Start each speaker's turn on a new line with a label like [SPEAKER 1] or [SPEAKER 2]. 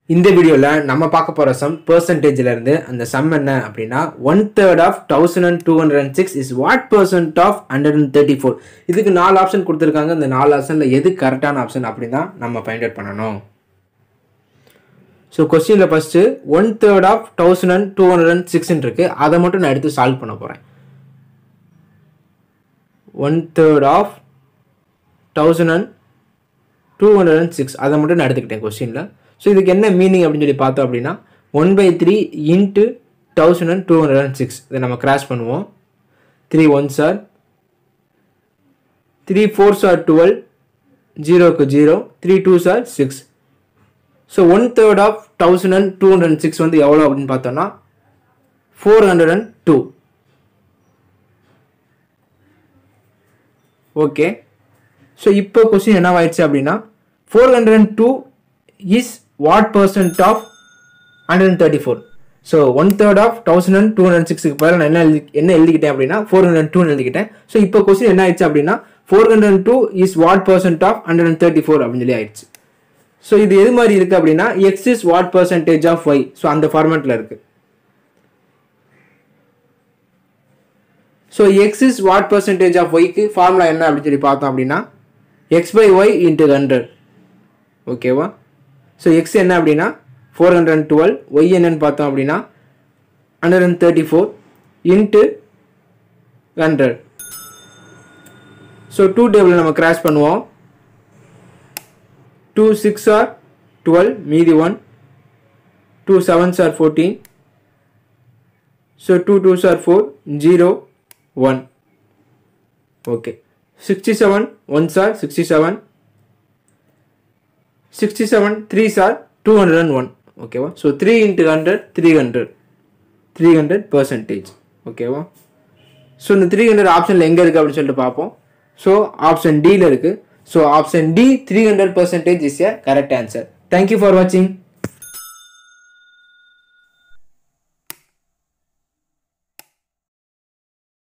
[SPEAKER 1] இந்த வீடியோவில் நம்ம பார்க்க போகிற சம் பர்சன்டேஜில் இருந்து அந்த சம் என்ன அப்படின்னா one third of thousand and two hundred and six is what percent of hundred and thirty four இதுக்கு நாலு ஆப்ஷன் கொடுத்துருக்காங்க இந்த நாலு ஆப்ஷனில் எது கரெக்டான ஆப்ஷன் அப்படின்னு தான் நம்ம ஃபைண்ட் அவுட் பண்ணணும் ஸோ கொஸ்டினில் first one third of thousand and two hundred and சிக்ஸ்ன்னு இருக்குது அதை மட்டும் நான் எடுத்து சால்வ் பண்ண போகிறேன் one third of thousand and two hundred and six அதை மட்டும் நான் எடுத்துக்கிட்டேன் கொஸ்டினில் ஸோ இதுக்கு என்ன மீனிங் அப்படின்னு சொல்லி பார்த்தோம் அப்படின்னா one by three into thousand and two hundred and six இதை நம்ம கிராஸ் பண்ணுவோம் த்ரீ ஒன் சார் த்ரீ ஃபோர் சார் டுவெல் ஜீரோக்கு ஜீரோ த்ரீ டூ சார் six so one third of thousand and two hundred and six வந்து எவ்வளோ அப்படின்னு பார்த்தோம்னா four hundred and two okay so இப்போ கொஸ்டின் என்னவாயிடுச்சு அப்படின்னா four hundred and two is what percent of hundred and thirty four so one third of thousand and two hundred சிக்ஸுக்கு பதில் நான் என்ன எழுதி என்ன எழுதிக்கிட்டேன் அப்படின்னா ஃபோர் ஹண்ட்ரட் டூ எழுதிக்கிட்டேன் ஸோ இப்போ கொஸ்டின் என்ன ஆயிடுச்சு அப்படின்னா four hundred two is what percent of hundred and thirty four அப்படின்னு சொல்லி ஆயிடுச்சு ஸோ இது எது மாதிரி இருக்குது அப்படின்னா X is what percentage of Y so அந்த ஃபார்மேட்டில் இருக்குது so X is what percentage of ஒய்க்கு ஃபார்முலா என்ன அப்படின்னு சொல்லி பார்த்தோம் அப்படின்னா X by Y into hundred ஓகேவா ஸோ எக்ஸ் என்ன அப்படின்னா four hundred and twelve Y என்னன்னு பார்த்தோம் அப்படின்னா hundred and thirty four into hundred so two table நம்ம கிராஸ் பண்ணுவோம் டூ சிக்ஸ் ஆர் டுவெல் மீதி one two sevens are fourteen so two twos are four zero one okay sixty seven ones are sixty seven sixty seven threes are two hundred and one ஓகேவா so three into hundred three hundred three hundred percentage ஓகேவா so இந்த three hundred ஆப்ஷனில் எங்கே இருக்குது அப்படின்னு சொல்லிட்டு பார்ப்போம் so option டியில் இருக்குது so option D three hundred percentage is a correct answer thank you for வாட்சிங்